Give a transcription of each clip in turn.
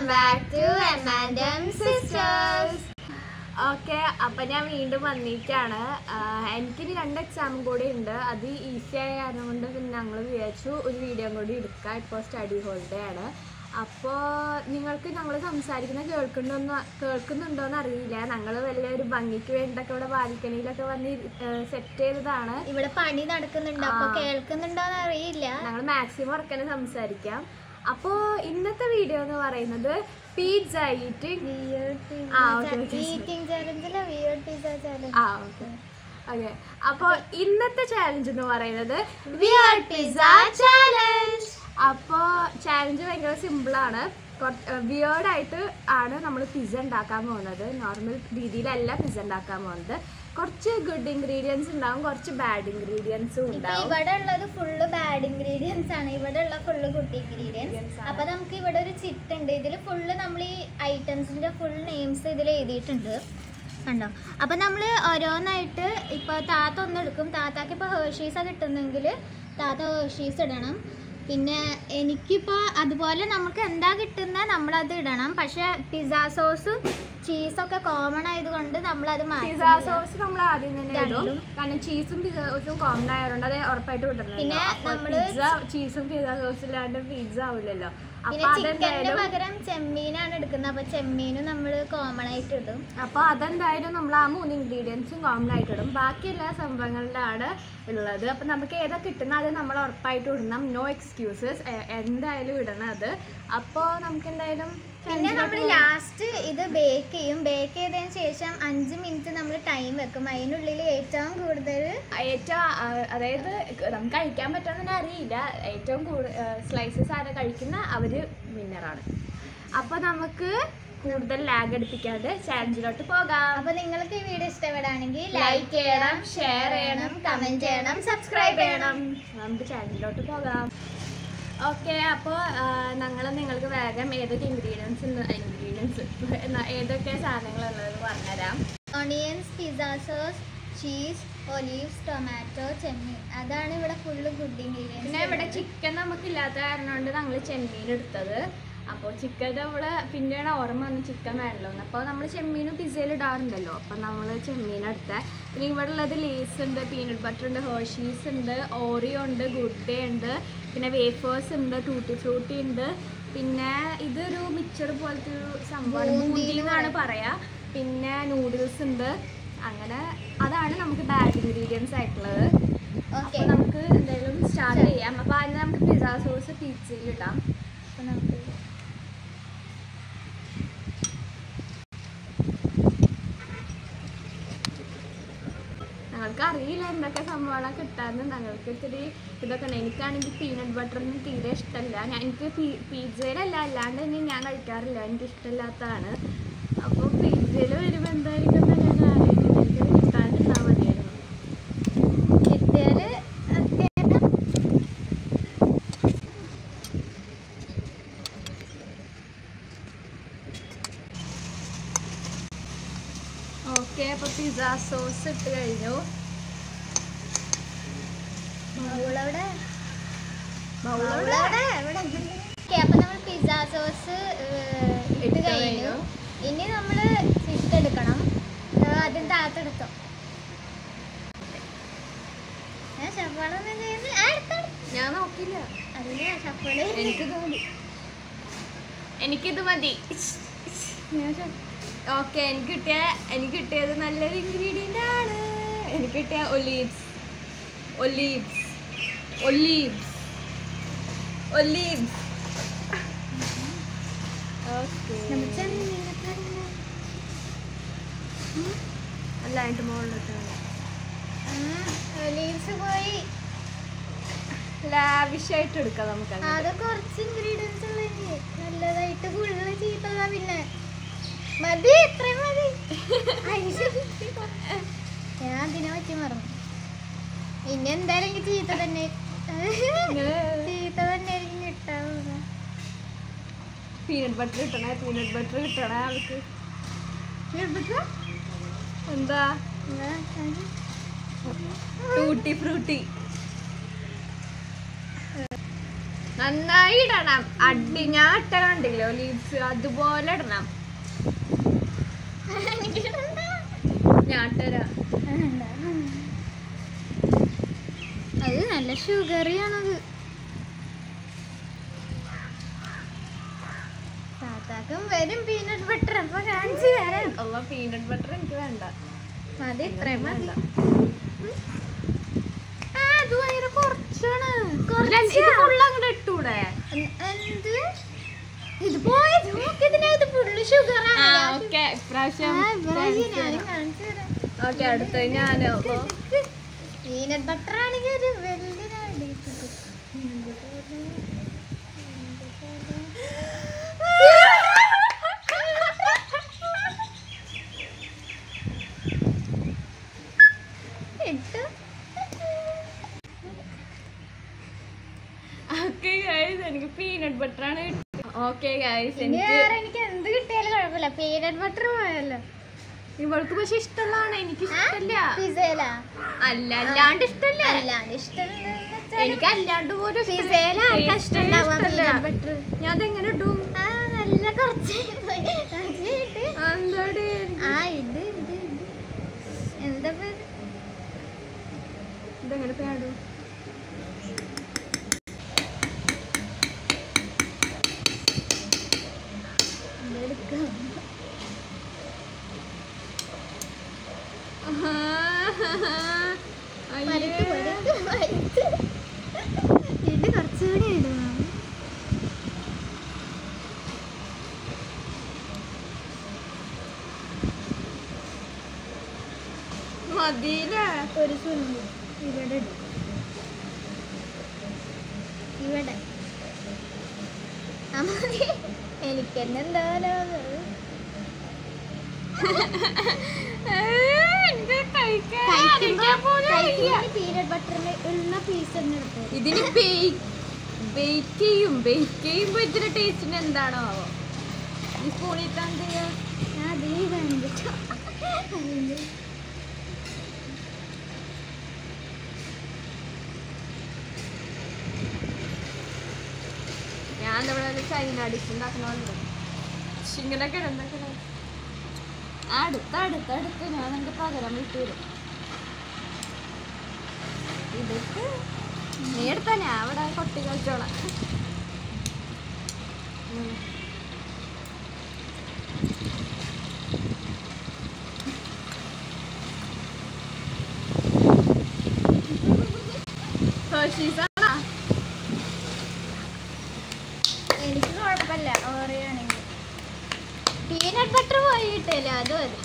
back to M&M Sisters. Okay അപ്പൊ ഞാൻ വീണ്ടും വന്നിട്ടാണ് എനിക്കിനി രണ്ട് എക്സാമും കൂടി ഉണ്ട് അത് ഈസി ആയ കാരണം കൊണ്ട് പിന്നെ ഞങ്ങൾ വിചാരിച്ചു ഒരു വീഡിയോ കൂടി എടുക്കാം ഇപ്പോൾ സ്റ്റഡി ഹോളിഡേ ആണ് അപ്പോൾ നിങ്ങൾക്ക് ഞങ്ങൾ സംസാരിക്കുന്ന കേൾക്കുന്നുണ്ടോ കേൾക്കുന്നുണ്ടോയെന്ന് അറിയില്ല ഞങ്ങൾ വലിയൊരു ഭംഗിക്ക് വേണ്ടിയിട്ടൊക്കെ ഇവിടെ ബാൽക്കണിയിലൊക്കെ വന്ന് സെറ്റ് ചെയ്തതാണ് ഇവിടെ പണി നടക്കുന്നുണ്ട് അപ്പൊ ആ. കേൾക്കുന്നുണ്ടോന്ന് അറിയില്ല ഞങ്ങൾ മാക്സിമം ഉറക്കനെ സംസാരിക്കാം അപ്പോൾ ഇന്നത്തെ വീഡിയോ എന്ന് പറയുന്നത് പിസ്സ ഈറ്റിംഗ് ആ, okay, okay. ഈറ്റിംഗ് ചാലഞ്ചിലെ വിയേർഡ് പിസ്സ ചാലഞ്ച് ആ ഓക്കെ ഓക്കെ അപ്പോൾ ഇന്നത്തെ ചാലഞ്ച് എന്ന് പറയുന്നത് വിയേർഡ് പിസ്സ ചാലഞ്ച് അപ്പോൾ ചാലഞ്ച് ഭയങ്കര സിമ്പിളാണ് വിയേർഡായിട്ട് ആണ് നമ്മൾ പിസ്സ ഉണ്ടാക്കാൻ പോകുന്നത് നോർമൽ രീതിയിലല്ല പിസ്സ ഉണ്ടാക്കാൻ പോകുന്നത് കുറച്ച് ഗുഡ് ഇൻഗ്രീഡിയൻസ് ഉണ്ടാവും കുറച്ച് ബാഡ് ഇൻഗ്രീഡിയൻസും ഇപ്പൊ ഉണ്ടാവും ഇവിടെ ഉള്ളത് ഫുള്ള് ബാഡ് ഇൻഗ്രീഡിയൻസ് ആണ് ഇവിടെ ഉള്ള ഫുള്ള് ഗുഡ് ഇൻഗ്രീഡിയൻസ് Ingredients ആണ്. അപ്പൊ നമുക്ക് ഇവിടെ ഒരു ചിറ്റ് ഉണ്ട് ഇതിൽ ഫുള്ള് നമ്മൾ ഈ ഐറ്റംസിന്റെ ഫുൾ നെയിംസ് ഇതിൽ എഴുതിയിട്ടുണ്ട് കണ്ടോ അപ്പൊ നമ്മൾ ഓരോന്നായിട്ട് ഇപ്പൊ താത്ത ഒന്നെടുക്കും താത്താക്ക് ഇപ്പൊ ഹേർഷീസാ കിട്ടുന്നെങ്കിൽ താത്ത ഹേർഷീസ് ഇടണം പിന്നെ എനിക്കിപ്പോൾ അതുപോലെ നമുക്ക് എന്താ കിട്ടുന്നത് നമ്മളത് ഇടണം പക്ഷെ പിസ്സ സോസും ചീസൊക്കെ കോമൺ ആയതുകൊണ്ട് നമ്മളത് പിസ്സ മാറ്റി സോസ് നമ്മൾ ആദ്യം തന്നെ ഇടും രണ്ടും. കാരണം ചീസും പിസ്സ സോസും കോമൺ ആയതുകൊണ്ട് അത് ഉറപ്പായിട്ട് പിന്നെ വിടണം നമ്മള് പിസ്സ ചീസും പിസ്സ സോസും ഇല്ലാണ്ട് പിസ്സ ആവില്ലല്ലോ പിന്നെ അപ്പൊ ചിക്കന്റെ അതെന്തായാലും പകരം ചെമ്മീനാണ് എടുക്കുന്നത് അപ്പൊ ചെമ്മീനും നമ്മൾ കോമൺ ആയിട്ട് ഇടും അപ്പോൾ അതെന്തായാലും നമ്മൾ ആ മൂന്ന് ഇൻഗ്രീഡിയൻസും കോമൺ ആയിട്ട് ഇടും ബാക്കി എല്ലാ സംഭവങ്ങളിലാണ് ഉള്ളത് അപ്പം നമുക്ക് ഏതാ കിട്ടുന്ന അത് നമ്മൾ ഉറപ്പായിട്ട് ഇടണം നോ എക്സ്ക്യൂസസ് എന്തായാലും ഇടണം അത് അപ്പോൾ നമുക്ക് എന്തായാലും പിന്നെ നമ്മൾ ലാസ്റ്റ് ഇത് ബേക്ക് ചെയ്യും ബേക്ക് ചെയ്തതിന് ശേഷം അഞ്ച് മിനിറ്റ് നമ്മൾ ടൈം വെക്കും അതിനുള്ളിൽ ഏറ്റവും കൂടുതൽ ഏറ്റവും ആ, അതായത് നമുക്ക് കഴിക്കാൻ പറ്റുമെന്ന് അറിയില്ല ഏറ്റവും കൂടുതൽ സ്ലൈസസ് ആരെ കഴിക്കുന്ന അവർ വിന്നറാണ് അപ്പോൾ നമുക്ക് കൂടുതൽ ലാഗ് അടുപ്പിക്കാതെ ചാലഞ്ചിലോട്ട് പോകാം അപ്പൊ നിങ്ങൾക്ക് ഈ വീഡിയോ ഇഷ്ടപ്പെടുകയാണെങ്കിൽ ലൈക്ക് ചെയ്യണം ഷെയർ ചെയ്യണം കമന്റ് ചെയ്യണം സബ്സ്ക്രൈബ് ചെയ്യണം നമുക്ക് ചാനലിലോട്ട് പോകാം ഓക്കെ അപ്പോൾ ഞങ്ങൾ നിങ്ങൾക്ക് വേഗം ഏതൊക്കെ ഇൻഗ്രീഡിയൻസ് ഇൻഗ്രീഡിയൻസ് ഏതൊക്കെ സാധനങ്ങളുള്ളത് പറഞ്ഞുതരാം onions pizza sauce cheese olives tomato ചെമ്മീൻ അതാണ് ഇവിടെ ഫുള്ള് ഗുഡ് പിന്നെ ഇവിടെ ഇൻഗ്രീഡിയൻസ് ചിക്കൻ നമുക്കില്ലാത്ത കാരണം കൊണ്ട് ഞങ്ങൾ ചെമ്മീൻ എടുത്തത് അപ്പോൾ ചിക്കൻ നമ്മൾ പിന്നെയാണ് ഓർമ്മ വന്ന് ചിക്കൻ വേണമല്ലോ അപ്പോൾ നമ്മൾ ചെമ്മീനും പിസ്സയിൽ ഇടാറുണ്ടല്ലോ അപ്പോൾ നമ്മൾ ചെമ്മീൻ എടുത്ത പിന്നെ ഇവിടെ ഉള്ളത് ലേസ് ഉണ്ട് പീനട്ട് ബട്ടർ ഉണ്ട് ഹേർഷീസ് ഉണ്ട് ഓറിയോ ഉണ്ട് ഗുഡ് ഡേ ഉണ്ട് പിന്നെ വേഫേഴ്സ് ഉണ്ട് ടൂട്ടി ഫ്രൂട്ടി ഉണ്ട് പിന്നെ ഇതൊരു മിക്സർ പോലത്തെ ഒരു സംഭവമാണ് ബൂന്തി ബൂന്തി എന്നാണ് പറയാ പിന്നെ നൂഡിൽസ് ഉണ്ട് അങ്ങനെ അതാണ് നമുക്ക് ബാഡ് ഇൻഗ്രീഡിയൻസ് ആയിട്ടുള്ളത് ഓക്കെ അപ്പൊ നമുക്ക് എന്തായാലും സ്റ്റാർട്ട് ചെയ്യാം അപ്പൊ അതിന് നമുക്ക് പിസ്സ സോസ് പിzzയിൽ ഇടാം അപ്പൊ നമുക്ക് ഞങ്ങൾക്ക് അറിയില്ല എന്തൊക്കെ സംഭവങ്ങളൊക്കെ കിട്ടാന്ന് ഞങ്ങൾക്ക് ഇത്തിരി ഇതൊക്കെ ഉണ്ട് എനിക്കാണെങ്കിൽ പീനട്ട് ബട്ടറൊന്നും തീരെ ഇഷ്ടമല്ല ഞാൻ എനിക്ക് പിzzയിലല്ല അല്ലാണ്ട് തന്നെ ഞാൻ കഴിക്കാറില്ല എനിക്ക് ഇഷ്ടമില്ലാത്തതാണ് അപ്പോൾ പിzzയിൽ വരുമ്പോൾ എന്തായിരിക്കും എന്ന് ഞാൻ ആലോചിക്കുന്നത് എനിക്കത് കിട്ടാണ്ടിരുന്നാൽ മതിയായിരുന്നു കിട്ടിയാല് അത്യാവശ്യം ഓക്കെ അപ്പോൾ പിസ്സ സോസ് ഇട്ട് കഴിഞ്ഞു ബൗളവിടെ ബൗളോടെ ഓക്കെ അപ്പൊ നമ്മൾ പിസ്സ സോസ് ഇട്ട് ഇട്ട് കഴിഞ്ഞു കഴിഞ്ഞു. ഇനി നമ്മൾ ഫിഷ് എടുക്കണം ആദ്യം താത്തെടുത്തോ ഞാൻ ശവാളൊന്നും ചെയ്യുന്നില്ല ആ, എടുത്തോ, എടുത്തോ. ഞാൻ നോക്കില്ല അതിന് ശപ്പള് എനിക്കിത് മതി എനിക്കിത് മതി ഓക്കെ എനിക്ക് കിട്ടിയ എനിക്ക് കിട്ടിയത് നല്ലൊരു ഇൻഗ്രീഡിയൻ്റ് ആണ് എനിക്ക് കിട്ടിയ olives olives olives olives okay നമ്മൾ ചെമ്മീനൊക്കെ അല്ല അതിൻ്റെ മുകളിലിട്ട് ഒലീവ്സ് പോയി ലാവിഷായിട്ട് എടുക്കാം നമുക്ക് അത് കുറച്ച് ഇൻഗ്രീഡിയൻസ് ഉള്ളത് നല്ലതായിട്ട് ഫുള്ള് ചീത്തതാ പിന്നെ മതി ഇത്രയും മതി ഐശ്വര്യ. ഞാൻ അതിനെ പറ്റി മറന്നു ഇനി എന്തായാലും എനിക്ക് ചീത്ത തന്നെ ചീത്ത തന്നെ ആയിരിക്കും കിട്ടാവുക പീനട്ട് ബട്ടർ കിട്ടണേ പീനട്ട് ബട്ടർ കിട്ടണേ അവൾക്ക് പീനട്ട് ബട്ടർ എന്താ ടൂട്ടി ഫ്രൂട്ടി നന്നായി ഇടണം അടി ഞാൻ ഇട്ട കണ്ടില്ലോ ലീവ്സ് അതുപോലെ ഇടണം ഞാൻ ഇട്ടരാം അത് നല്ല ഷുഗറിയാണത് താത്താക്കും വരും പീനട്ട് ബട്ടർ അപ്പൊ കാണിച്ചു തരാം അല്ല പീനട്ട് ബട്ടർ എനിക്ക് വേണ്ട മതി ഇത്രയും മതി വേണ്ട. ആ അത് ഭയങ്കര കുറച്ചാണ് ഇത് ഇത് full അങ്ങോട്ട് ഇട്ടൂടെ എന്ത് ഇത് പോയത് നോക്കിയതിനാ ഇത് ഫുള്ള് ഷുഗർ ആ ഓക്കെ ഇപ്രാവശ്യം ഓക്കെ അടുത്ത ഞാനോ അപ്പൊ പീനട്ട് ബട്ടർ ആണെങ്കിൽ ഒരു വലിയ ഇട്ടു ഓക്കെ ഗൈസ് എനിക്ക് പീനട്ട് ബട്ടർ ആണ് ഓക്കെ ഗൈസ് ഇനി എനിക്ക് വേറെ എനിക്ക് എന്ത് കിട്ടിയാലും കുഴപ്പമില്ല പീനട്ട് ബട്ടർ പോയല്ലോ ഇവൾക്ക് പക്ഷെ ഇഷ്ടമുള്ളതാണ് എനിക്ക് ഇഷ്ടമല്ല പിസയിലാ അല്ല അല്ലാണ്ട് ഇഷ്ടമല്ല അല്ലാണ്ട് ഇഷ്ടമല്ല എനിക്ക് അല്ലാണ്ട് പോലും ഇഷ്ടമല്ല. പിസയില ആർക്കാ Taste ഇഷ്ടമുണ്ടാവുക ഇഷ്ടമല്ല. പീനട്ട് ബട്ടർ ഞാൻ അതെങ്ങനെ ഇടും ആ നല്ല കുറച്ച് അത് ഇട്ട്. എന്താടി ആ ഇത് ഇത് ഇത് എന്താ പേര് ഇതെങ്ങനെ പേടും ഇതെടുക്കാം പരുത്ത് പരുത്ത് പരുത്ത് ഇത് കുറച്ചുകൂടി ഇടണം മതിയില്ലേ ഒരു സ്പൂൺ ഇവിടെ ഇടും ഇവിടെ ആ മതി എനിക്ക് തന്നെ എന്തായാലും എനിക്ക് കഴിക്കാൻ അറിയിക്കാൻ പോലും അറിയില്ല. പീനട്ട് ബട്ടറിൽ ഉള്ള പീസ് തന്നെ എടുത്തു ഇതിന് ബേക്ക് ചെയ്യും ബേക്ക് ചെയ്യുമ്പോ ഇതിന്റെ ടേസ്റ്റിന് എന്താണോ ആവോ ഈ സ്പൂണിൽ തന്നെ ഞാൻ അതിൽ കണ്ടിട്ടോ ഞാൻ ഇവിടെ ഒരു ചൈന ഡിഷ് ഉണ്ടാക്കണുണ്ട് ഇങ്ങനെയൊക്കെ ഉണ്ടാക്കണേ അടുത്ത അടുത്ത അടുത്ത് ഞാൻ നിനക്ക് പകരം വിട്ടു തരും ഇതൊക്കെ നീ എടുത്താ ഞാൻ അവിടെ കൊട്ടി കളിച്ചോളാം ഉം. Hershey's ആണോ? എനിക്ക് കുഴപ്പമില്ല ഓറിയാണെങ്കിൽ പീനട്ട് ബട്ടർ പോയി കിട്ടില്ല അത് മതി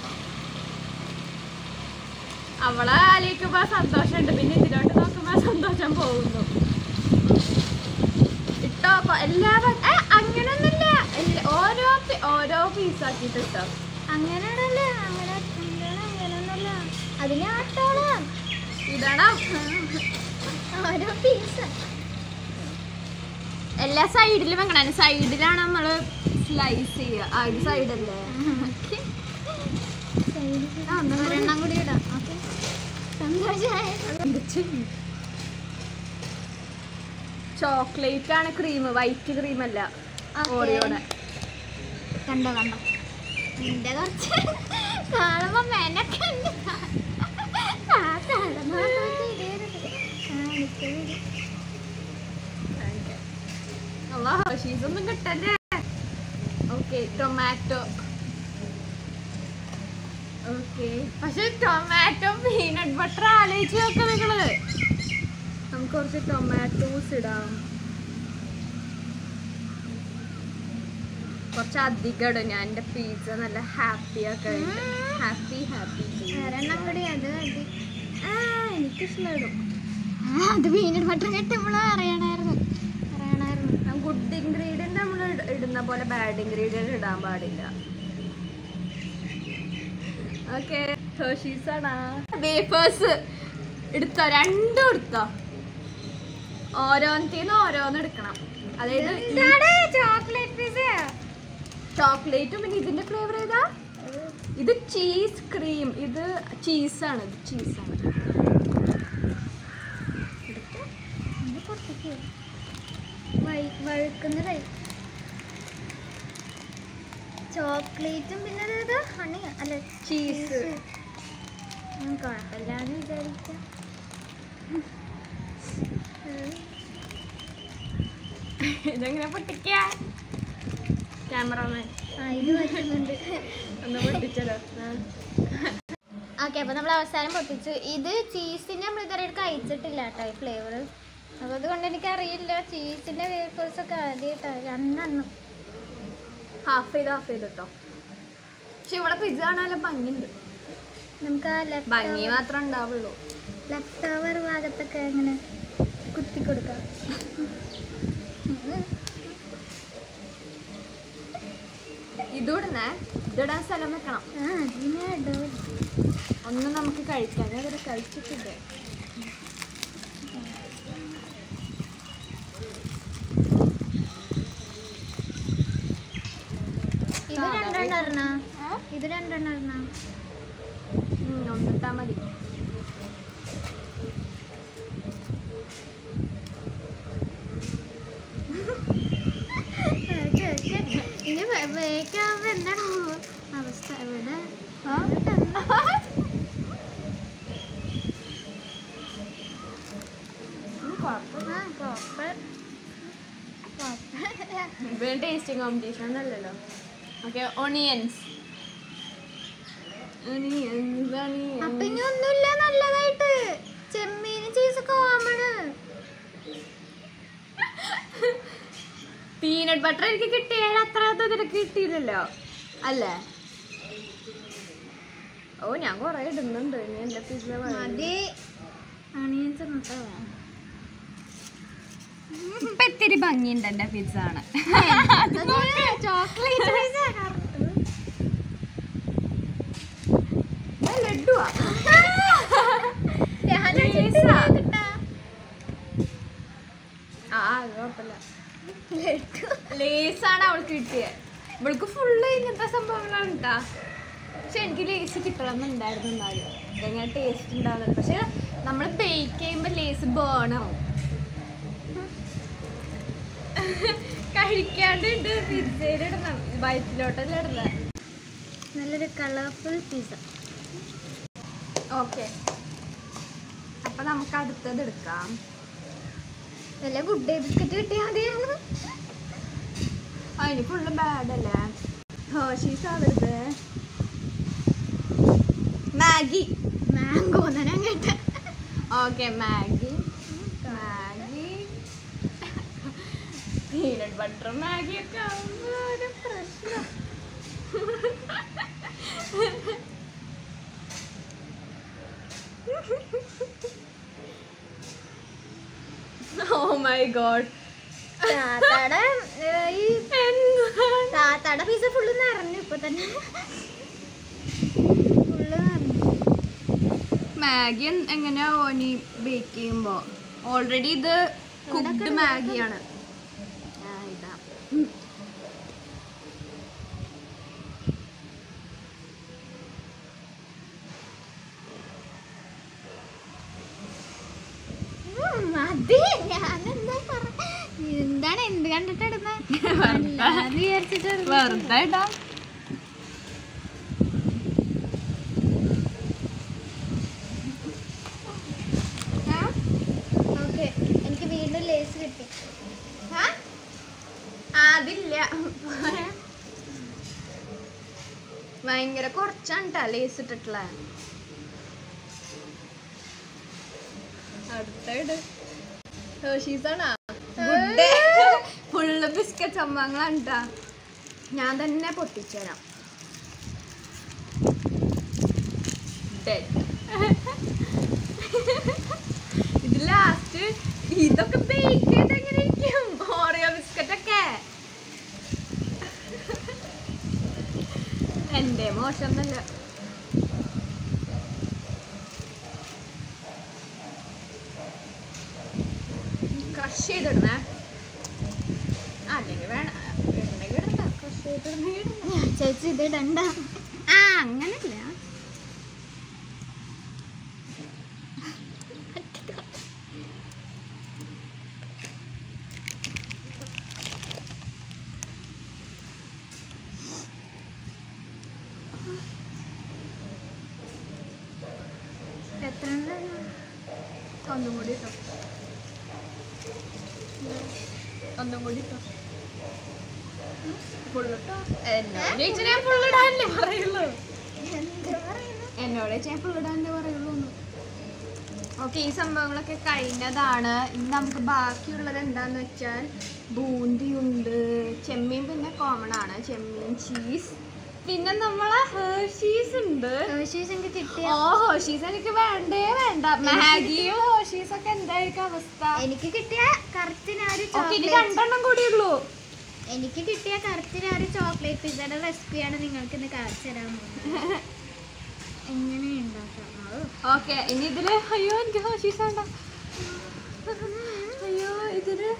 അവളെ ആലോചിക്കുമ്പോ സന്തോഷമുണ്ട് പിന്നെ ഇതിലോട്ട് നോക്കുമ്പോ സന്തോഷം പോകുന്നു ഇട്ടോ കൊ- എല്ലാ ഭ- ഏ, അങ്ങനൊന്നുമില്ല എല്ലാ- ഓരോ പി- ഓരോ പീസ് ആക്കിയിട്ട് ഇട്ടോ അങ്ങനെയാണല്ലേ അങ്ങനെ എന്താണ് അങ്ങനെയൊന്നുമല്ല അതിനെ ആട്ടോളാം ഇടണം ഓരോ പീസ് എല്ലാ സൈഡിലും എങ്ങനെ സൈഡിലാണ് നമ്മള് സ്ലൈസ് ചെയ്യുക ആ ഇത് സൈഡല്ലേ ഒരെണ്ണം കൂടി ഇടാം ഓക്കെ സന്തോഷമായി ചോക്ലേറ്റ് ആണ് ക്രീം വൈറ്റ് ക്രീം അല്ല Okay. ഓറിയോടെ കണ്ടോ കണ്ടോ നിന്റെ കുറച്ച് കാണുമ്പോ മെനക്കെ ഉണ്ട്. ആ കാണുമ്പോ അതൊക്കെ ഇടരുത്. കാണിക്കരുത്. ഹർഷീസ് ഒന്നും കിട്ടല്ലേ ഓക്കെ ടൊമാറ്റോ ഓക്കെ പക്ഷെ ടൊമാറ്റോ പീനട്ട് ബട്ടർ ആലോചിച്ച് നോക്കാം നിങ്ങള് നമുക്ക് കുറച്ച് ടൊമാറ്റോസ് ഇടാം കുറച്ച് അധികം ഇടും ഞാൻ എൻ്റെ പിസ്സ നല്ല ഹാപ്പി ഒക്കെ ഹാപ്പി ഹാപ്പി ഒരെണ്ണം കൂടി അത് മതി ആ എനിക്ക് ഇഷ്ടമിടും ആ, അത് പീനട്ട് ബട്ടർ കിട്ടുമ്പോഴും അറിയണായിരുന്നു അറിയണായിരുന്നു ഗുഡ് ഇൻഗ്രീഡിയൻറ്റ് നമ്മൾ ഇടുന്ന പോലെ ബാഡ് ഇൻഗ്രീഡിയൻറ്റ് ഇടാൻ പാടില്ല ഓക്കെ ഹേർഷീസ് ആണ് വേഫേഴ്സ് എടുത്തോ രണ്ടും എടുത്തോ ഓരോന്നീന്ന് ഓരോന്ന് എടുക്കണം അതായത് ചോക്ലേറ്റ് പിസ ചോക്ലേറ്റും പിന്നെ ഇതിന്റെ ഫ്ലേവർ ഏതാ ഇത് ചീസ് ക്രീം ഇത് ചീസാണ് ഇത് ചീസാണ് വഴ- വഴുക്കുന്ന കഴി ചോക്ലേറ്റും പിന്നെ അതായത് ഹണി അല്ല ചീസ് ഉം, കുഴപ്പമില്ലാന്ന് വിചാരിക്കാം ഉം. ഇതെങ്ങനെ പൊട്ടിക്ക ക്യാമറമാൻ ആ ഇത് പറ്റുന്നുണ്ട് ഒന്ന് പൊട്ടിച്ചല്ലോ ഓക്കെ അപ്പോൾ നമ്മൾ അവസാനം പൊട്ടിച്ചു ഇത് ചീസിൻ്റെ നമ്മൾ ഇതുവരെ കഴിച്ചിട്ടില്ല കേട്ടോ ഈ ഫ്ലേവർ അപ്പോൾ അതുകൊണ്ട് എനിക്കറിയില്ല ചീസിൻ്റെ വേഫേഴ്സ് ഒക്കെ ആദ്യമായിട്ടാണ് രണ്ടെണ്ണം ഹാഫ് ചെയ്ത് ഹാഫ് ചെയ്ത് കേട്ടോ പക്ഷെ ഇവിടെ പിസ്സ കാണാൻ ഭംഗിയുണ്ട് നമുക്ക് ആ ഭംഗി മാത്രമേ ഉണ്ടാവുള്ളൂ ലെഫ്റ്റ് ഓവർ ഭാഗത്തൊക്കെ ഇങ്ങനെ കുത്തി കൊടുക്കാം ഇതിടണേ ഇതിടാൻ സ്ഥലം വെക്കണം ആ അതിനെ ഇടോ ഒന്നും നമുക്ക് കഴിക്കാൻ ഞാൻ ഇതുവരെ കഴിച്ചിട്ടില്ലേ ഇത് രണ്ടെണ്ണം ഇടണ ഇത് രണ്ടെണ്ണം ഇടണ ഉം, ഒന്നിട്ടാ മതി ഇനി വേക്കാവുമ്പോ എന്താണോ അവസ്ഥ ഇവിടെ ആ? ഉം, കുഴപ്പമില്ല. ആ കുഴപ്പം കുഴപ്പമില്ല ഇവന് ടേസ്റ്റിംഗ് കോമ്പറ്റീഷൻ ഒന്നല്ലല്ലോ ഓക്കെ ഒണിയൻസ് ഒണിയൻസ് അപ്പൊ ഇനി ഒന്നുമില്ല നല്ലതായിട്ട് ചെമ്മീനും ചീസ് കോമണ് പീനട്ട് ബട്ടർ എനിക്ക് കിട്ടിയാൽ അത്ര അത് നിനക്ക് കിട്ടിയില്ലല്ലോ അല്ലേ ഓ ഞാൻ കൊറേ ഇടുന്നുണ്ട് ഇനി എന്റെ പിസ്സ മതി അണിയൻസ് നോട്ടോ ഇപ്പൊ ഇത്തിരി ഭംഗിയുണ്ട് എന്റെ പിസ്സ ആണ് ചോക്ലേറ്റ് ലഡുവാ ആ അത് കുഴപ്പമില്ല ലേസാണ് അവൾക്ക് കിട്ടിയത് ഇവൾക്ക് ഫുള്ള് ഇങ്ങനത്തെ സംഭവങ്ങളാണ് കേട്ടാ പക്ഷെ എനിക്ക് ലേസ് കിട്ടണമെന്നുണ്ടായിരുന്നു എന്നാലും ഇതെങ്ങനെ ടേസ്റ്റ് ഉണ്ടാവുന്നത് പക്ഷെ നമ്മൾ ബേക്ക് ചെയ്യുമ്പോൾ ലേസ് ബേണാവും കഴിക്കാണ്ട് ഉണ്ട് പിzzയിലിടണം വയറ്റിലോട്ടല്ല ഇടുന്നത് നല്ലൊരു കളർഫുൾ പിസ്സ ഓക്കെ അപ്പൊ നമുക്ക് അടുത്തത് എടുക്കാം വല്ല ഗുഡ് ഡേ ബിസ്ക്കറ്റ് കിട്ടിയാൽ മതിയാണ് അതിന് ഫുള്ള് ബാഡ് അല്ലേ ഹേർഷീസ് ആവരുത് മാഗി മാംഗോ തന്നെ കേട്ട okay Maggi Maggi peanut butter Maggi ഒക്കെ ആവുമ്പോ ഒരു പ്രശ്നം ഓ മൈ ഗോഡ് താത്താടെ ഏ, ഈ എന്താണ് താത്താടെ പിസ്സ ഫുള്ള് നിറഞ്ഞു ഇപ്പൊ തന്നെ ഫുള്ള് നിറഞ്ഞു മാഗി എങ്ങനെയാ ഓനി ബേക്ക് ചെയ്യുമ്പോ ഓൾറെഡി ഇത് കുക്ക്ഡ് മാഗിയാണ് ആ, ഇതാ. ഉം, മതി ഞാനെന്താ പറ എന്താണ് എന്ത് കണ്ടിട്ടിടുന്ന വിചാരിച്ചിട്ട് വെറുതെ ഇടാം ഓക്കെ എനിക്ക് വീണ്ടും ലേസ് കിട്ടി ആ? അതില്ല ഭയങ്കര കുറച്ചാണ് ട്ടാ ലേസ് ഇട്ടിട്ടുള്ള അടുത്തത് ഹേർഷീസാണോ ഫുള്ള് ബിസ്ക്കറ്റ് സംഭവങ്ങളാണ് ട്ടാ ഞാൻ തന്നെ പൊട്ടിച്ചുതരാം Dead. ഇത് ലാസ്റ്റ് ഇതൊക്കെ ബേക്ക് ചെയ്ത് എങ്ങനെ ഇരിക്കും ഓറിയോ ബിസ്ക്കറ്റ് ഒക്കെ എന്റെ മോശം എന്നല്ല ക്രഷ് ചെയ്തിടണേ അല്ലെങ്കിൽ വേണം ഇടണമെങ്കിൽ ഇടണ്ട ക്രഷ് ചെയ്തിടണമെങ്കിൽ ഇടണ്ട ചേച്ചി ഇത് ഇടണ്ട ആ അങ്ങനല്ല എത്ര എണ്ണം? ഒന്നും കൂടി ഇട്ടോ ഒന്നും കൂടി ഇട്ടോ ഫുള്ളിട്ടോ എന്നോട് ചോദിച്ചാൽ ഞാൻ ഫുള്ളിടാനല്ലേ പറയുള്ളൂ എന്താ പറയുന്നെ? എന്നോട് ഞാൻ ഫുള്ളിടാനല്ലേ പറയുള്ളൂ ഓക്കെ ഈ സംഭവങ്ങളൊക്കെ കഴിഞ്ഞതാണ് ഇനി നമുക്ക് ബാക്കിയുള്ളത് എന്താന്ന് വെച്ചാൽ ബൂന്തിയുണ്ട് ചെമ്മീൻ പിന്നെ കോമൺ ആണ് ചെമ്മീൻ ചീസ് പിന്നെ നമ്മളെ ഹേർഷീസ് ഉണ്ട് ഹേർഷീസ് എനിക്ക് കിട്ടിയ ഓ ഹോഷീസ് എനിക്ക് വേണ്ടേ വേണ്ട മാഗിയും ഹോഷീസ് ഒക്കെ എന്തായിരിക്കും അവസ്ഥ എനിക്ക് കിട്ടിയ കറക്റ്റിന് ആ ഒരു ഓക്കെ ഇനി ചോക്ലേറ്റ് രണ്ടെണ്ണം കൂടിയുള്ളൂ എനിക്ക് കിട്ടിയ കറക്റ്റിന് ആ ഒരു ചോക്ലേറ്റ് പിസയുടെ റെസിപ്പിയാണ് നിങ്ങൾക്ക് ഇന്ന് കാണിച്ചു തരാൻ പോകുന്നത് എങ്ങനെ ഉണ്ടാക്കാം ഓ, ഓക്കെ ഇനി ഇതില് അയ്യോ എനിക്ക് ഹോഷീസ് വേണ്ട അയ്യോ ഇതില്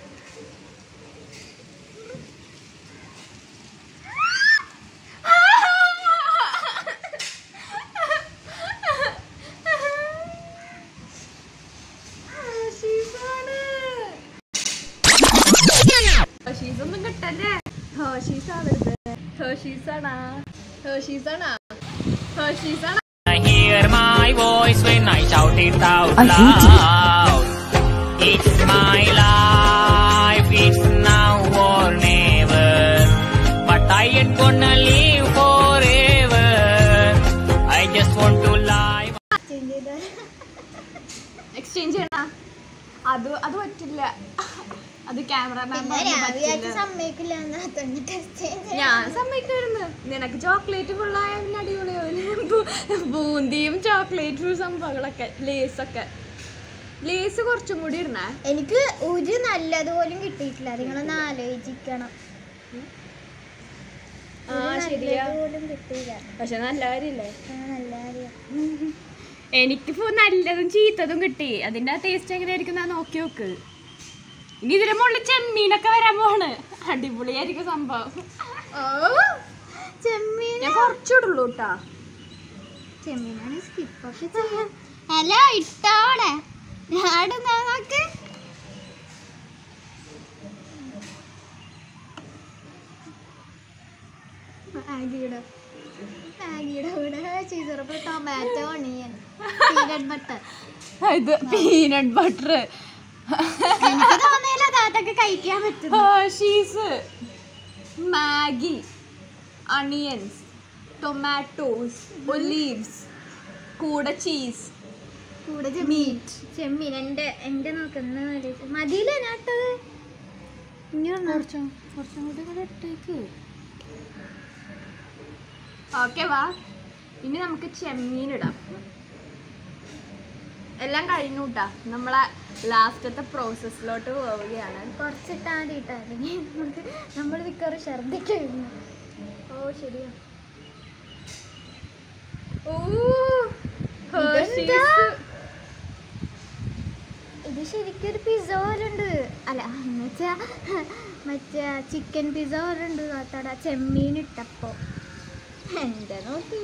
ഹോഷീസ് ഒന്നും കിട്ടല്ലേ ഹോഷീസ് ആവരുത് ഹോഷീസ് ആണാ ഹോഷീസ് ആണാ ഹോഷീസ് ആണാ I hear my voice when I shout it out loud. It's my life, it's now or never. But I ain't gonna live forever. I just want to live. change ചെയ്തോ? എക്സ്ചേഞ്ച് ചെയ്യണ അത് അത് പറ്റില്ല അത് ക്യാമറമാൻ പിന്നെ രാവിലെ സമ്മതിക്കില്ല എന്നാ തന്നെ ടെസ്റ്റ് ചെയ്ത് ഞാൻ സമ്മതിക്കായിരുന്നു നിനക്ക് ചോക്ലേറ്റ് ഫുള്ളായ പിന്നെ അടിപൊളിയാവില്ല ബൂന്തിയും ചോക്ലേറ്റും സംഭവങ്ങളൊക്കെ ലേസൊക്കെ ലേസ് കുറച്ചും കൂടി ഇടണേ എനിക്ക് ഒരു നല്ലതുപോലും കിട്ടിയിട്ടില്ല നിങ്ങളൊന്ന് ആലോചിക്കണം ആ ഒരു ശരിയാ നല്ലതുപോലും കിട്ടിയില്ല പക്ഷെ നല്ല കാര്യല്ലേ ആ, നല്ല കാര്യം എനിക്കിപ്പോ നല്ലതും ചീത്തതും കിട്ടി അതിന്റെ ടേസ്റ്റ് എങ്ങനെയായിരിക്കും ഞാൻ നോക്കി നോക്ക് ഇനി ഇതിന്റെ മുകളിൽ ചെമ്മീനൊക്കെ വരാൻ പോണ് അടിപൊളിയായിരിക്കും സംഭവം ഓ ചെമ്മീൻ ഞാൻ കുറച്ചിടുള്ളൂ കേട്ടാ ചെമ്മീനാണ് സ്കിപ്പൊക്കെ ചെയ്യാം ഹലോ ഇട്ടോടെ ആടുന്നാ നോക്ക് മാഗിയുടെ മാഗിയുടെ കൂടെ ചീസറപ്പ് ടൊമാറ്റോ ഓണിയൻ പീനട്ട് ബട്ടർ ഇത് പീനട്ട് ബട്ടർ എനിക്ക് തോന്നിയില്ല അതൊക്കെ കഴിക്കാൻ പറ്റും cheese Maggi onions tomatoes olives കൂടെ ചീസ് കൂടെ ചെമ്മീൻ ചെമ്മീൻ എൻ്റെ എൻ്റെ നോക്കുന്ന മതിയില്ല ഞാട്ടത് ഇനി ഒന്ന് കുറച്ചും കുറച്ചും കൂടി കൂടെ ഇട്ടേക്ക് ഓക്കെ വാ ഇനി നമുക്ക് ചെമ്മീൻ ഇടാം എല്ലാം കഴിഞ്ഞു കേട്ടാ നമ്മളെ ലാസ്റ്റത്തെ പ്രോസസ്സിലോട്ട് പോവുകയാണ് കുറച്ചിട്ടാ മതി കേട്ടോ അല്ലെങ്കിൽ നമുക്ക് നമ്മൾ മിക്കവാറും ഛർദ്ദിക്കുന്നു ഓ ശരിയാ ഓ ഇതെന്താ? ഇത് ശരിക്കും ഒരു പിസ്സ പോലെ ഉണ്ട് അല്ല എന്നുവെച്ചാ മറ്റേ ചിക്കൻ പിസ്സ പോലെ ഉണ്ട് താത്താട ചെമ്മീൻ ഇട്ടപ്പോ എന്താ നോക്കി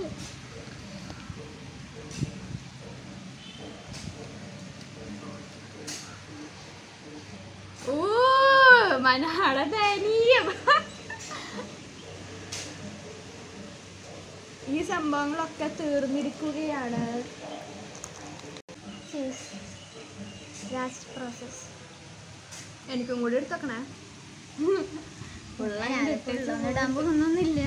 ഓ മനഹട ദയനീയം ഈ സംഭവങ്ങളൊക്കെ തീർന്നിരിക്കുകയാണ് ലാസ്റ്റ് പ്രോസസ് എനിക്കും കൂടി എടുത്തോക്കണേ ഇടാൻ പോകുന്നൊന്നുമില്ല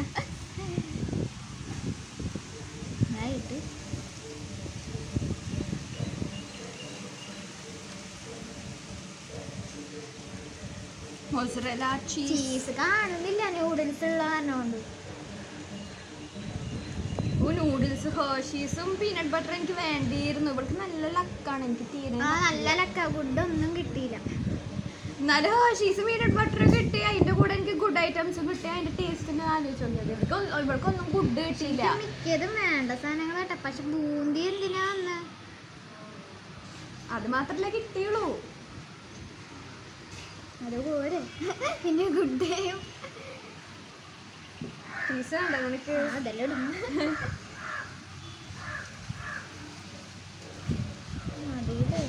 ആയിട്ട് മൊസറല ചീസ് ചീസ് കാണുന്നില്ല നൂഡിൽസ് ഉള്ള കാരണം കൊണ്ട് നൂഡിൽസ് ഹേർഷീസും പീനട്ട് ബട്ടർ എനിക്ക് വേണ്ടിയിരുന്നു ഇവൾക്ക് നല്ല ലക്കാണ് എനിക്ക് തീരെ ആ നല്ല ലക്ക ഫുഡ് ഒന്നും കിട്ടിയില്ല എന്നാലും ഹേർഷീസ് പീനട്ട് ബട്ടർ കിട്ടി അതിന്റെ കൂടെ എനിക്ക് ഗുഡ് ഐറ്റംസും കിട്ടി അതിന്റെ ടേസ്റ്റിന് ആലോചിച്ച് നോക്കിയത് ഇവൾക്ക് ഇവൾക്കൊന്നും ഗുഡ് കിട്ടിയില്ല മിക്കതും വേണ്ട സാധനങ്ങളാട്ടെ പക്ഷെ ബൂന്തി എന്തിനാ വന്ന് അത് മാത്രല്ലേ കിട്ടിയുള്ളൂ അത് പോരെ പിന്നെ ഗുഡ് ഡേയും പീസ് വേണ്ട നിനക്ക് അതെല്ലാം ഇടുന്നു മതിയില്ലേ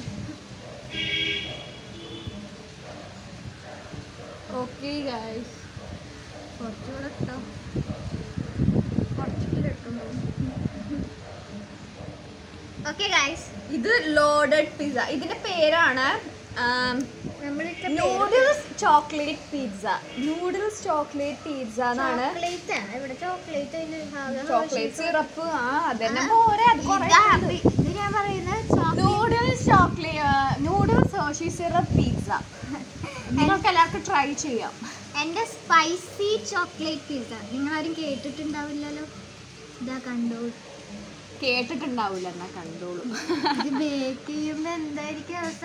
ഓക്കെ ഗൈസ് കുറച്ചുകൂടെ ഇട്ടോ കുറച്ചുകൂടെ ഇട്ടോ ഓക്കെ ഗൈസ് ഇത് ലോഡഡ് പിസ്സ ഇതിന്റെ പേരാണ് നമ്മളിട്ട് noodles chocolate pizza noodles chocolate pizza എന്നാണ് ചോക്ലേറ്റ് ആണ് ഇവിടെ ചോക്ലേറ്റ് അതിന്റെ ഭാഗം ചോക്ലേറ്റ് സിറപ്പ് ആ അതന്നെ പോരെ അത് കുറേ ഇതാ, ഇത് ഞാൻ പറയുന്നത് chocolate noodles chocolate noodles Hershey syrup pizza നിങ്ങൾക്ക് എല്ലാവർക്കും ട്രൈ ചെയ്യാം എൻ്റെ സ്പൈസി ചോക്ലേറ്റ് പിസ്സ നിങ്ങളാരും കേട്ടിട്ടുണ്ടാവില്ലല്ലോ ഇതാ കണ്ടോ കേട്ടിട്ടുണ്ടാവില്ല എന്നാ കണ്ടോളൂ ഇത് ബേക്ക് ചെയ്യുമ്പോൾ എന്തായിരിക്കും അവസ്ഥ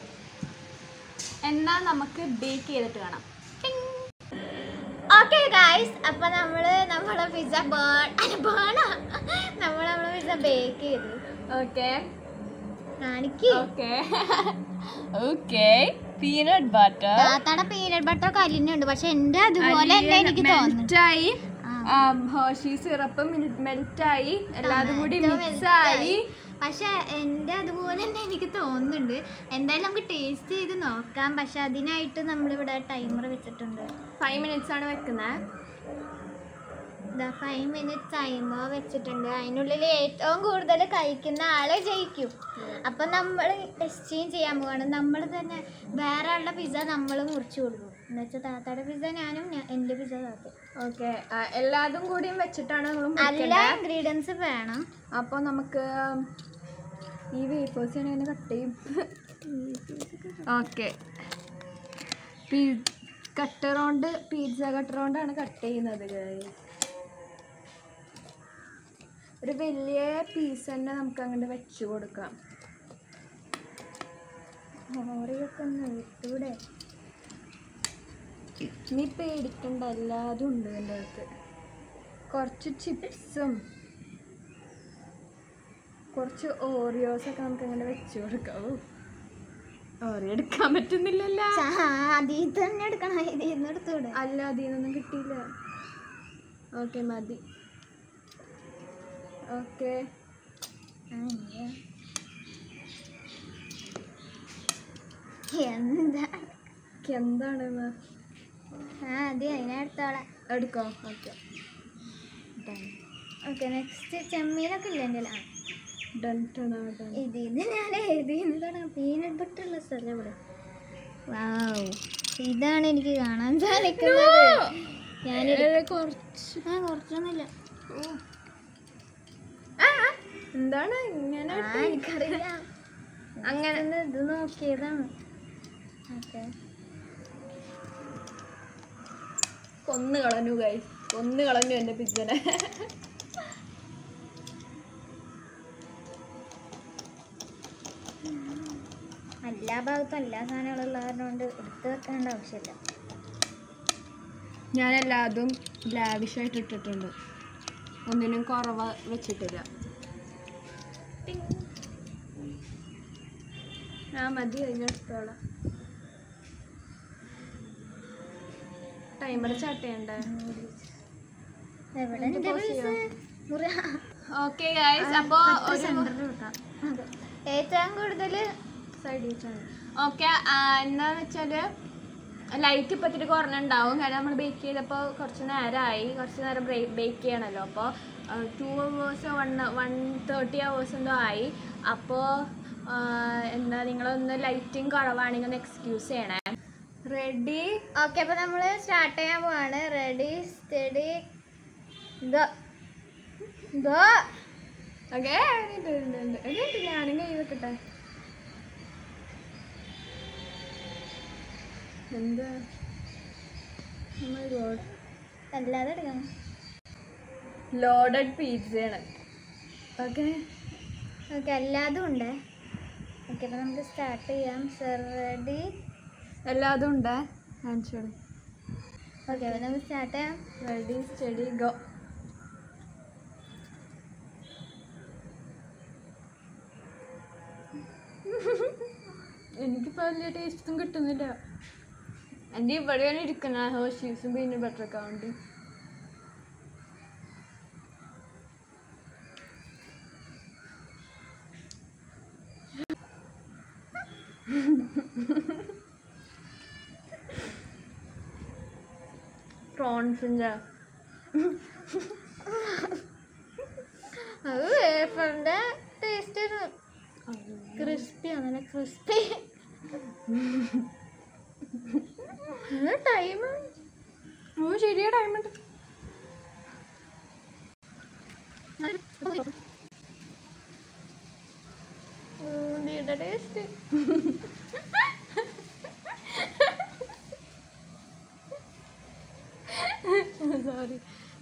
എന്നാ നമുക്ക് ബേക്ക് ചെയ്തിട്ട് കാണാം ഓക്കെ ഗൈസ് അപ്പൊ നമ്മള് നമ്മുടെ പിസ്സ ബേൺ അല്ല ബേണ നമ്മൾ നമ്മുടെ പിസ്സ ബേക്ക് ചെയ്തു ഓക്കെ കാണിക്ക് ഓക്കെ ഓക്കെ പീനട്ട് ബട്ടർ താത്താടെ പീനട്ട് ബട്ടർ കല്ലിനുണ്ട് പക്ഷെ എന്റെ അതുപോലെ തന്നെ എനിക്ക് തോന്നുന്നു മെൽറ്റായി ആ. ഹോഷി സിറപ്പ് മെൽറ്റായി എല്ലാതും കൂടി Tomato മിക്സ് melt ആയി പക്ഷെ എൻ്റെ അതുപോലെ തന്നെ എനിക്ക് തോന്നുന്നുണ്ട് എന്തായാലും നമുക്ക് ടേസ്റ്റ് ചെയ്ത് നോക്കാം പക്ഷെ അതിനായിട്ട് നമ്മളിവിടെ ടൈമർ വെച്ചിട്ടുണ്ട് ഫൈവ് മിനിറ്റ്സ് ആണ് വെക്കുന്നത് ഇതാ ഫൈവ് മിനിറ്റ് ടൈമർ വെച്ചിട്ടുണ്ട് അതിനുള്ളിൽ ഏറ്റവും കൂടുതൽ കഴിക്കുന്ന ആളെ ജയിക്കും അപ്പം നമ്മൾ എക്സ്ചേഞ്ച് ചെയ്യാൻ പോവാണ് നമ്മൾ തന്നെ വേറെ ആളുടെ പിസ്സ നമ്മൾ മുറിച്ച് കൊടുക്കും എന്ന് വെച്ചാൽ താത്തായുടെ പിസ്സ ഞാനും ഞാൻ- എൻ്റെ പിസ്സ താത്ത ഓക്കെ എല്ലാതും കൂടിയും വെച്ചിട്ടാണ് നമ്മൾ എല്ലാ മുറിക്കേണ്ടത് ഇൻഗ്രീഡിയൻസ് വേണം അപ്പോൾ നമുക്ക് ഈ വേപ്പേഴ്സ് ഞാൻ എങ്ങനെ കട്ട് ചെയ്യും ഓക്കെ കട്ടർ കൊണ്ട് പിസ്സ കട്ടർ കൊണ്ടാണ് കട്ട് ചെയ്യുന്നത് guys. ഒരു വലിയ പീസ് തന്നെ നമുക്ക് അങ്ങോട്ട് വെച്ച് കൊടുക്കാം ഓറിയൊക്കെ ഒന്ന് വിട്ടൂടെ നീ പേടിക്കണ്ട എല്ലാതും ഉണ്ട് എൻ്റെ അടുത്ത് കുറച്ച് ചിപ്സും കുറച്ച് ഓറിയോസ് ഒക്കെ നമുക്ക് അങ്ങനെ വെച്ച് കൊടുക്കാം ഓ, ഓറിയോ എടുക്കാൻ പറ്റുന്നില്ലല്ലോ അതിൽ തന്നെ എടുക്കണം ഇതിൽ നിന്ന് എടുത്തൂടെ അല്ല അതിൽ നിന്നൊന്നും കിട്ടിയില്ല ഓക്കെ മതി ഓക്കെ എന്താ എന്താണ് ആ അതെ അതിനെടുത്തോളാം എടുക്കോ ഓക്കെ ഓക്കെ നെക്സ്റ്റ് ചെമ്മീനൊക്കെ ഇല്ല എൻ്റെ ആ ഡൺ ടണ ഡൺ ഇതിൽ നിന്ന് ഞാൻ എഴുതിയെന്ന് തുടങ്ങാം പീനട്ട് ബട്ടറുള്ള സ്ഥലം ഇവിടെ വാവ് ഇതാണ് എനിക്ക് കാണാൻ സാധിക്കുന്നത് ഞാൻ കുറച്ച് ആ കുറച്ചൊന്നുമില്ല ആ, ആ, എന്താണ് ഇങ്ങനെ ആ എനിക്കറിയാം അങ്ങനെ ഒന്ന് ഇത് നോക്കിയതാണ് ഓക്കെ കൊന്നു കളഞ്ഞു കൈ കൊന്നു കളഞ്ഞു എൻ്റെ പിജ്ജനെ എല്ലാ ഭാഗത്തും എല്ലാ സാധനങ്ങളും ഉള്ള കാരണം കൊണ്ട് എടുത്ത് വെക്കേണ്ട ആവശ്യമില്ല ഞാൻ എല്ലാതും ലാവിഷായിട്ട് ഇട്ടിട്ടുണ്ട് ഒന്നിനും കുറവ് വെച്ചിട്ടില്ല ആ മതി കഴിഞ്ഞെടുത്തോളാം ടൈമർ സ്റ്റാർട്ട് ചെയ്യണ്ടേ എവിടെ എന്നിട്ട് എൻ്റെ pause പൈസ ചെയ്യാം. മുറി ഓക്കെ ഗൈസ് അപ്പോൾ ഒരു സെൻറ്ററിൽ വെക്കാം അതെ. ഏറ്റവും കൂടുതൽ സൈഡ് ഓക്കെ എന്താന്ന് വെച്ചാല് ലൈറ്റ് ഇപ്പം ഇത്തിരി കുറഞ്ഞുണ്ടാവും കാരണം നമ്മൾ ബേക്ക് ചെയ്തപ്പോൾ കുറച്ച് നേരമായി കുറച്ച് നേരം ബേക്ക് ചെയ്യണമല്ലോ അപ്പോൾ two hours one one thirty hours എന്തോ ആയി അപ്പോൾ എന്താ നിങ്ങളൊന്ന് ലൈറ്റിങ് കുറവാണെങ്കിൽ ഒന്ന് എക്സ്ക്യൂസ് ചെയ്യണേ റെഡി ഓക്കെ അപ്പോൾ നമ്മൾ സ്റ്റാർട്ട് ചെയ്യാൻ പോവാണ് ready steady go go okay ഞാനും കൈ വെക്കട്ടെ എന്താ Oh my God. അല്ലാതെ എടുക്കണം ലോഡഡ് പിzzയാണ് ഓക്കെ ഓക്കെ എല്ലാതും ഉണ്ട് ഓക്കെ അപ്പോൾ നമുക്ക് സ്റ്റാർട്ട് ചെയ്യാം സർ റെഡി എല്ലാതും ഉണ്ട് കാണിച്ചോളൂ ഓക്കെ അപ്പോൾ നമുക്ക് സ്റ്റാർട്ട് ചെയ്യാം റെഡി സ്റ്റഡി ഗോ എനിക്കിപ്പോൾ വലിയ ടേസ്റ്റും കിട്ടുന്നില്ല എൻ്റെ ഇവിടെയാണ് ഇരിക്കുന്നത് ഹോഷീസും പിന്നെ ബട്ടർ കൗണ്ട് പ്രോൺസിൻ്റെ അത് വേഫറിൻ്റെ ടേസ്റ്റ് ക്രിസ്പിയാണ് നല്ല ക്രിസ്പി ടൈം ഓ ശരിയാ ടൈമുണ്ട് ടേസ്റ്റ് സോറി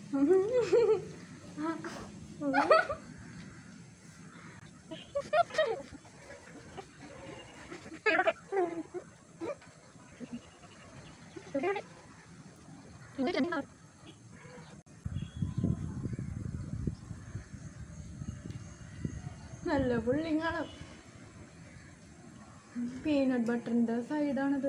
നല്ല പുള്ളിങ്ങാണ് പീനട്ട് ബട്ടറിന്റെ സൈഡാണിത്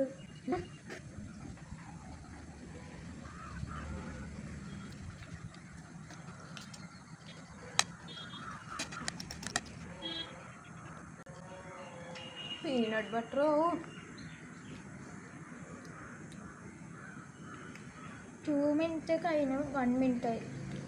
പീനട്ട് ബട്ടറോ ടു മിനിറ്റ് കഴിഞ്ഞു വൺ മിനിറ്റ് ആയി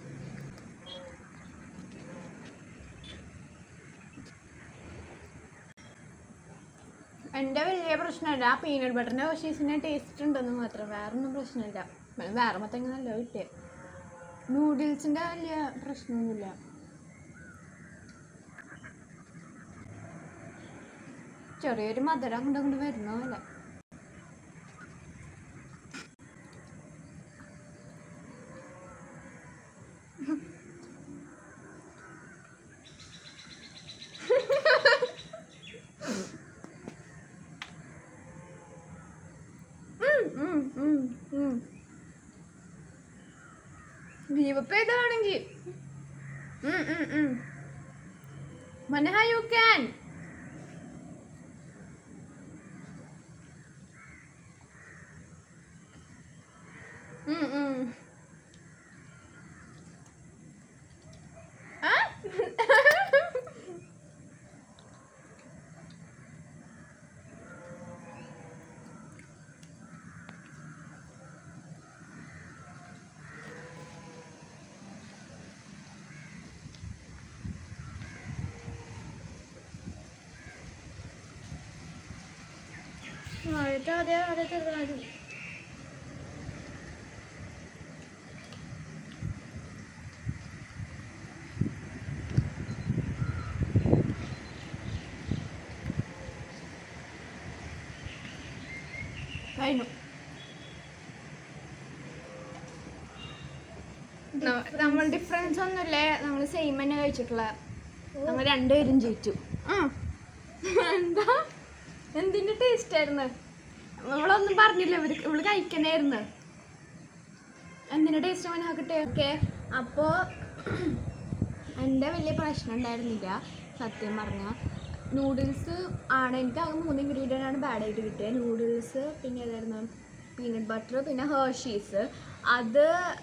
എൻ്റെ വലിയ പ്രശ്നമല്ല ആ പീനട്ട് ബട്ടറിൻ്റെ ഓഷീസിന് ടേസ്റ്റ് ഉണ്ടെന്ന് മാത്രം വേറെ ഒന്നും പ്രശ്നമില്ല പിന്നെ വേറെ മൊത്തം നല്ല കിട്ടിയ നൂഡിൽസിൻ്റെ വലിയ പ്രശ്നമൊന്നുമില്ല ചെറിയൊരു മധുരം കൊണ്ട് കൊണ്ട് വരുന്ന പോലെ ഗീവപ്പ് ചെയ്താണെങ്കിൽ മനഹ യു ക്യാൻ ആദ്യത്തെ ആദ്യം ആദ്യത്തെ ആദ്യം കഴിഞ്ഞു ന- നമ്മൾ ഡിഫറൻസ് ഒന്നുമില്ലേ നമ്മൾ സെയിം തന്നെ കഴിച്ചിട്ടുള്ള നമ്മൾ രണ്ടുപേരും ജയിച്ചു എന്താ എന്തിന്റെ ടേസ്റ്റ് ആയിരുന്നു നമ്മളൊന്നും പറഞ്ഞില്ല ഇവര് ഇവള് കഴിക്കണായിരുന്നു എന്തിന്റെ ടേസ്റ്റ് മനഃ കിട്ടിയ ഓക്കെ അപ്പോൾ എൻ്റെ വലിയ പ്രശ്നം ഉണ്ടായിരുന്നില്ല സത്യം പറഞ്ഞാൽ നൂഡിൽസ് ആണ് എനിക്ക് ആകെ മൂന്ന് ഇൻഗ്രീഡിയൻ്റ് ആണ് ബാഡ് ആയിട്ട് കിട്ടിയത് നൂഡിൽസ് പിന്നെ ഏതായിരുന്നു പീനട്ട് ബട്ടർ പിന്നെ ഹേർഷീസ് അത്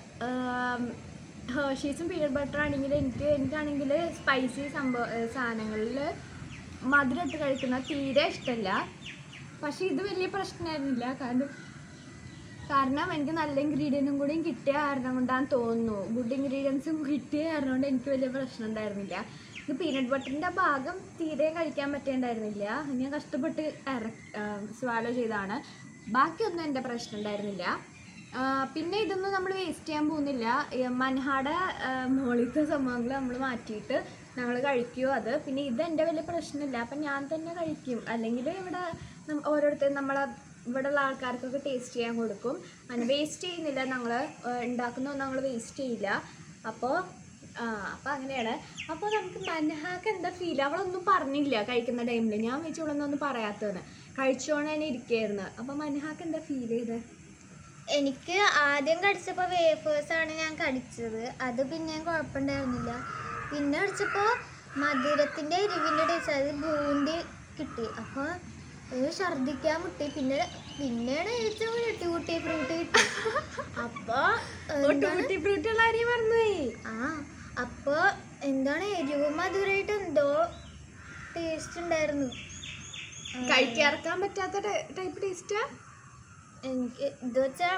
ഹേർഷീസും പീനട്ട് ബട്ടർ ആണെങ്കിൽ എനിക്ക് എനിക്കാണെങ്കിൽ സ്പൈസി സംഭവ സാധനങ്ങളിൽ മധുരം ഇട്ട് കഴിക്കുന്ന തീരെ ഇഷ്ടമല്ല പക്ഷേ ഇത് വലിയ പ്രശ്നമായിരുന്നില്ല കാരണം കാരണം എനിക്ക് നല്ല ഇൻഗ്രീഡിയൻറ്റും കൂടിയും കിട്ടിയ കാരണം കൊണ്ടാണ് തോന്നുന്നു ഗുഡ് ഇൻഗ്രീഡിയൻസും കിട്ടിയ കാരണം കൊണ്ട് എനിക്ക് വലിയ പ്രശ്നം ഉണ്ടായിരുന്നില്ല ഇത് പീനട്ട് ബട്ടറിൻ്റെ ഭാഗം തീരെ കഴിക്കാൻ പറ്റേണ്ടായിരുന്നില്ല ഞാൻ കഷ്ടപ്പെട്ട് ഇറ സ്വാലോ ചെയ്താണ് ബാക്കിയൊന്നും എൻ്റെ പ്രശ്നം ഉണ്ടായിരുന്നില്ല ആ, പിന്നെ ഇതൊന്നും നമ്മൾ വേസ്റ്റ് ചെയ്യാൻ പോകുന്നില്ല ഈ മൻഹാടെ മോളിത്തെ സംഭവങ്ങൾ നമ്മൾ മാറ്റിയിട്ട് ഞങ്ങൾ കഴിക്കുമോ അത് പിന്നെ ഇത് എൻ്റെ വലിയ പ്രശ്നമില്ല അപ്പം ഞാൻ തന്നെ കഴിക്കും അല്ലെങ്കിൽ ഇവിടെ നം- ഓരോരുത്തരും നമ്മളെ ഇവിടെയുള്ള ആൾക്കാർക്കൊക്കെ ടേസ്റ്റ് ചെയ്യാൻ കൊടുക്കും അങ്ങനെ വേസ്റ്റ് ചെയ്യുന്നില്ല ഞങ്ങൾ ഉണ്ടാക്കുന്നതൊന്നും ഞങ്ങൾ വേസ്റ്റ് ചെയ്യില്ല അപ്പോൾ ആ അപ്പോൾ അങ്ങനെയാണ് അപ്പോൾ നമുക്ക് മൻഹാക്ക് എന്താ ഫീൽ അവളൊന്നും പറഞ്ഞില്ല കഴിക്കുന്ന ടൈമിൽ ഞാൻ വെച്ച് ഇവളൊന്നും പറയാത്തതെന്ന് കഴിച്ചോണ്ട് തന്നെ ഇരിക്കുകയായിരുന്നു അപ്പോൾ മൻഹാക്ക് എന്താ ഫീൽ ചെയ്തത് എനിക്ക് ആദ്യം കടിച്ചപ്പോൾ വേഫേഴ്സ് ആണ് ഞാൻ കടിച്ചത് അത് പിന്നെ കുഴപ്പമുണ്ടായിരുന്നില്ല പിന്നെ കടിച്ചപ്പോൾ മധുരത്തിൻ്റെ എരിവിൻ്റെ ടേസ്റ്റ് അത് ബൂന്തി കിട്ടി അപ്പോൾ ഒരു ഛർദ്ദിക്കാൻ മുട്ടി പിന്നെ പിന്നെയാണ് ഏറ്റവും ടൂട്ടി ഫ്രൂട്ടി കിട്ടി അപ്പോൾ ടൂട്ടി ഫ്രൂട്ടി ഉള്ള കാര്യം മറന്നുപോയി ആ അപ്പോൾ എന്താണ് എരിവും മധുരമായിട്ട് എന്തോ ടേസ്റ്റ് ഉണ്ടായിരുന്നു ആ, കഴിക്കാറക്കാൻ പറ്റാത്ത ടൈപ്പ് ടേസ്റ്റാ എനിക്ക് ഇത് വെച്ചാൽ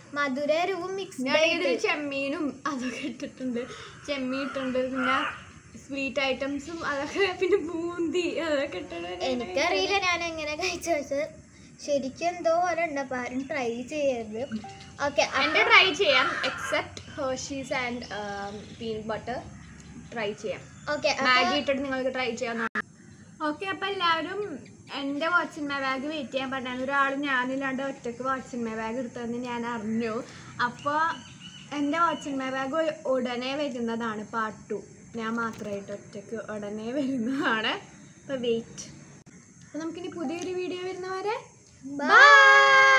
മധുര എരിവും മിക്സ്ഡ് ഞാൻ ഇതിൽ ചെമ്മീനും അതൊക്കെ ഇട്ടിട്ടുണ്ട് ചെമ്മീൻ ഇട്ടിട്ടുണ്ട് പിന്നെ സ്വീറ്റ് ഐറ്റംസും അതൊക്കെ പിന്നെ ബൂന്തി അതൊക്കെ ഇട്ടിട്ട് എനിക്കറിയില്ല ഞാൻ എങ്ങനെ കഴിച്ചത് ശരിക്കും എന്തോ പോലെ ഉണ്ട് അപ്പൊ ആരും ട്രൈ ചെയ്യരുത് ഓക്കെ എൻ്റെ ട്രൈ ചെയ്യാം except Hershey's and peanut butter try ചെയ്യാം ഓക്കെ മാഗി ഇട്ടിട്ട് നിങ്ങൾക്ക് ട്രൈ ചെയ്യാം ഓക്കെ അപ്പം എല്ലാവരും എൻ്റെ വാച്ചിൻ മൈ ബാഗ് വെയിറ്റ് ചെയ്യാൻ പറഞ്ഞാൽ ഒരാൾ ഞാനില്ലാണ്ട് ഒറ്റയ്ക്ക് വാച്ചിൻ മൈ ബാഗ് എടുത്തതെന്ന് ഞാൻ അറിഞ്ഞു അപ്പോൾ എൻ്റെ വാച്ചിൻ മൈ ബാഗ് ഉടനെ വരുന്നതാണ് പാർട്ട് ടു ഞാൻ മാത്രമായിട്ട് ഒറ്റയ്ക്ക് ഉടനെ വരുന്നതാണ് അപ്പോൾ വെയിറ്റ് അപ്പോൾ നമുക്കിനി പുതിയൊരു വീഡിയോ വരുന്നവരെ ബൈ